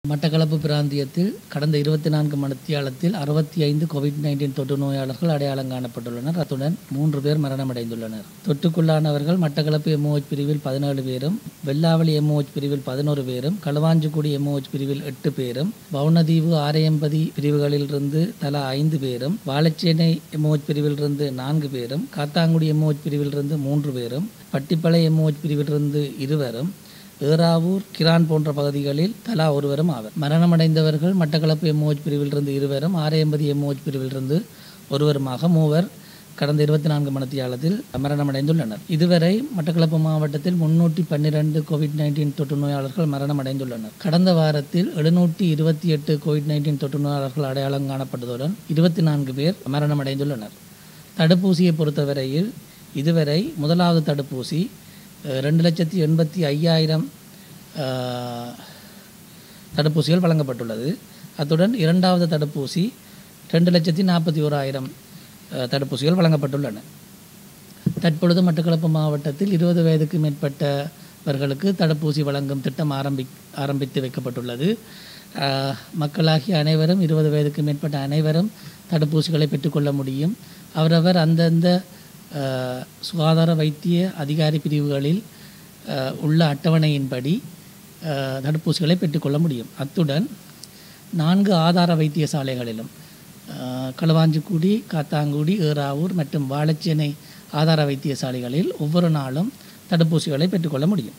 மட்டக்களப்பு பிராந்தியத்தில் கடந்த இருபத்தி நான்கு மணித்தியாலத்தில் அறுபத்தி ஐந்து கோவிட் நைன்டீன் தொற்று நோயாளர்கள் அடையாளம் காணப்பட்டுள்ளனர் அத்துடன் மூன்று பேர் மரணமடைந்துள்ளனர் தொற்றுக்குள்ளானவர்கள் மட்டக்களப்பு எம்ஓஹெச் பிரிவில் பதினேழு பேரும் வெள்ளாவளி எம்ஓஹெச் பிரிவில் பதினோரு பேரும் களுவாஞ்சிக்குடி எம்ஓஹெச் பிரிவில் எட்டு பேரும் வவுனதீவு ஆரையம்பதி பிரிவுகளிலிருந்து தலா ஐந்து பேரும் வாழைச்சேனை எம்ஓஹெச் பிரிவிலிருந்து நான்கு பேரும் காத்தாங்குடி எம்ஓஹெச் பிரிவிலிருந்து மூன்று பேரும் பட்டிப்பளை எம்ஓஹெச் பிரிவிலிருந்து இருவரும் ஏறாவூர் கிரான் போன்ற பகுதிகளில் தலா ஒருவரும் ஆவர் மரணமடைந்தவர்கள் மட்டக்களப்பு எம்ஓஹெச் பிரிவிலிருந்து இருவரும் ஆரையம்பதி எம்ஓஹெச் பிரிவிலிருந்து ஒருவருமாக மூவர் கடந்த இருபத்தி நான்கு மணித்தியாலத்தில் மரணமடைந்துள்ளனர் இதுவரை மட்டக்களப்பு மாவட்டத்தில் முன்னூற்றி பன்னிரண்டு கோவிட் நைன்டீன் தொற்று நோயாளர்கள் மரணமடைந்துள்ளனர் கடந்த வாரத்தில் எழுநூற்றி இருபத்தி எட்டு கோவிட் நைன்டீன் தொற்று நோயாளர்கள் அடையாளம் காணப்பட்டதுடன் இருபத்தி நான்கு பேர் மரணமடைந்துள்ளனர் தடுப்பூசியை பொறுத்தவரையில் இதுவரை முதலாவது தடுப்பூசி அஹ், ரெண்டு லட்சத்தி எண்பத்தி ஐயாயிரம் அஹ், தடுப்பூசிகள் வழங்கப்பட்டுள்ளது அத்துடன் இரண்டாவது தடுப்பூசி ரெண்டு லட்சத்தி நாற்பத்தி ஓராயிரம் அஹ், தடுப்பூசிகள் வழங்கப்பட்டுள்ளன தற்பொழுது மட்டக்களப்பு மாவட்டத்தில் இருபது வயதுக்கு மேற்பட்டவர்களுக்கு தடுப்பூசி வழங்கும் திட்டம் ஆரம்பி ஆரம்பித்து வைக்கப்பட்டுள்ளது அஹ், மக்களாகிய அனைவரும் இருபது வயதுக்கு மேற்பட்ட அனைவரும் தடுப்பூசிகளை பெற்றுக்கொள்ள முடியும் அவரவர் அந்தந்த அஹ், சுகாதார வைத்திய அதிகாரி பிரிவுகளில் அஹ், உள்ள அட்டவணையின்படி அஹ், தடுப்பூசிகளை பெற்றுக்கொள்ள முடியும் அத்துடன் நான்கு ஆதார வைத்தியசாலைகளிலும் அஹ், களுவாஞ்சிக்குடி காத்தாங்குடி ஏறாவூர் மற்றும் வாழைச்சேனை ஆதார வைத்தியசாலைகளில் ஒவ்வொரு நாளும் தடுப்பூசிகளை பெற்றுக்கொள்ள முடியும்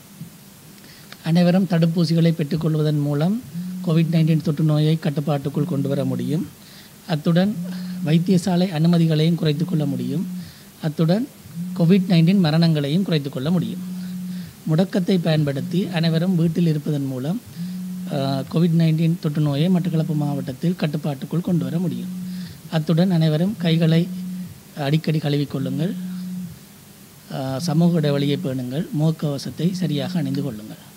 அனைவரும் தடுப்பூசிகளை பெற்றுக்கொள்வதன் மூலம் கோவிட் நைன்டீன் தொற்று நோயை கட்டுப்பாட்டுக்குள் கொண்டு வர முடியும் அத்துடன் வைத்தியசாலை அனுமதிகளையும் குறைத்து கொள்ள முடியும் அத்துடன் கோவிட் நைன்டீன் மரணங்களையும் குறைத்து கொள்ள முடியும் முடக்கத்தை பயன்படுத்தி அனைவரும் வீட்டில் இருப்பதன் மூலம் கோவிட் நைன்டீன் தொற்று நோயை மட்டக்களப்பு மாவட்டத்தில் கட்டுப்பாட்டுக்குள் கொண்டு வர முடியும் அத்துடன் அனைவரும் கைகளை அடிக்கடி கழுவிக்கொள்ளுங்கள் அஹ், சமூக இடைவெளியை பேணுங்கள் முகக்கவசத்தை சரியாக அணிந்து கொள்ளுங்கள்